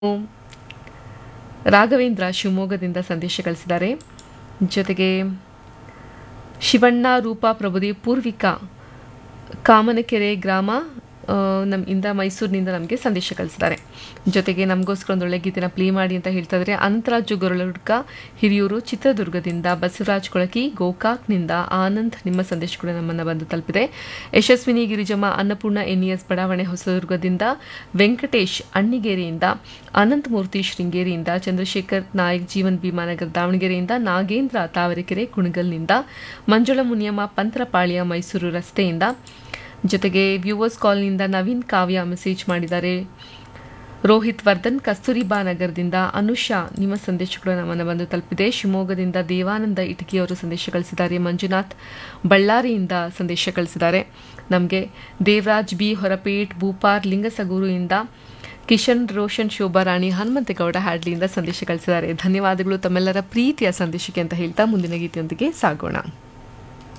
ರಾಘವೇಂದ್ರ ಶಿವಮೊಗ್ಗದಿಂದ ಸಂದೇಶ ಕಳಿಸಿದ್ದಾರೆ ಜೊತೆಗೆ ಶಿವಣ್ಣ ರೂಪಾ ಪ್ರಭುದೇವ್ ಪೂರ್ವಿಕಾ ಕಾಮನಕೆರೆ ಗ್ರಾಮ ಆ, ನಮ್ ಇಂದ ಮೈಸೂರಿನಿಂದ ನಮಗೆ ಸಂದೇಶ ಕಳಿಸಿದ್ದಾರೆ ಜೊತೆಗೆ ನಮಗೋಸ್ಕರ ಒಂದು ಒಳ್ಳೆ ಗೀತೆನ ಪ್ಲೇ ಮಾಡಿ ಅಂತ ಹೇಳ್ತಾ ಇದ್ದಾರೆ ಅನಂತರಾಜು ಗೊರಳುಡ್ಕ ಹಿರಿಯೂರು ಚಿತ್ರದುರ್ಗದಿಂದ ಬಸವರಾಜ್ ಕೊಳಕಿ ಗೋಕಾಕ್ನಿಂದ ಆನಂದ್ ನಿಮ್ಮ ಸಂದೇಶ ಕೂಡ ನಮ್ಮನ್ನು ಬಂದು ತಲುಪಿದೆ ಯಶಸ್ವಿನಿ ಗಿರಿಜಮ್ಮ ಅನ್ನಪೂರ್ಣ ಎನ್ಇಎಸ್ ಬಡಾವಣೆ ಹೊಸದುರ್ಗದಿಂದ ವೆಂಕಟೇಶ್ ಅಣ್ಣಿಗೇರಿಯಿಂದ ಅನಂತಮೂರ್ತಿ ಶೃಂಗೇರಿಯಿಂದ ಚಂದ್ರಶೇಖರ್ ನಾಯಕ್ ಜೀವನ್ ಭೀಮಾನಗರ್ ದಾವಣಗೆರೆಯಿಂದ ನಾಗೇಂದ್ರ ತಾವರೆಕೆರೆ ಕುಣಗಲ್ನಿಂದ ಮಂಜುಳ ಮುನಿಯಮ್ಮ ಪಂತ್ರಪಾಳ್ಯ ಮೈಸೂರು ರಸ್ತೆಯಿಂದ ಜೊತೆಗೆ ವ್ಯೂವರ್ಸ್ ಕಾಲ್ನಿಂದ ನವೀನ್ ಕಾವ್ಯ ಮೆಸೇಜ್ ಮಾಡಿದ್ದಾರೆ ರೋಹಿತ್ ವರ್ಧನ್ ಕಸ್ತೂರಿಬಾ ನಗರದಿಂದ ಅನುಷಾ ನಿಮ್ಮ ಸಂದೇಶಗಳು ನಮ್ಮನ್ನು ಬಂದು ತಲುಪಿದೆ ಶಿವಮೊಗ್ಗದಿಂದ ದೇವಾನಂದ ಇಟಕಿಯವರು ಸಂದೇಶ ಕಳಿಸಿದ್ದಾರೆ ಮಂಜುನಾಥ್ ಬಳ್ಳಾರಿಯಿಂದ ಸಂದೇಶ ಕಳಿಸಿದ್ದಾರೆ ನಮಗೆ ದೇವರಾಜ್ ಬಿ ಹೊರಪೇಟ್ ಭೂಪಾರ್ ಲಿಂಗಸಗೂರುಯಿಂದ ಕಿಶನ್ ರೋಷನ್ ಶೋಭಾ ರಾಣಿ ಹನುಮಂತೇಗೌಡ ಹ್ಯಾಡ್ಲಿಯಿಂದ ಸಂದೇಶ ಕಳಿಸಿದ್ದಾರೆ ಧನ್ಯವಾದಗಳು ತಮ್ಮೆಲ್ಲರ ಪ್ರೀತಿಯ ಸಂದೇಶಕ್ಕೆ ಅಂತ ಹೇಳ್ತಾ ಮುಂದಿನ ಗೀತೆಯೊಂದಿಗೆ ಸಾಗೋಣ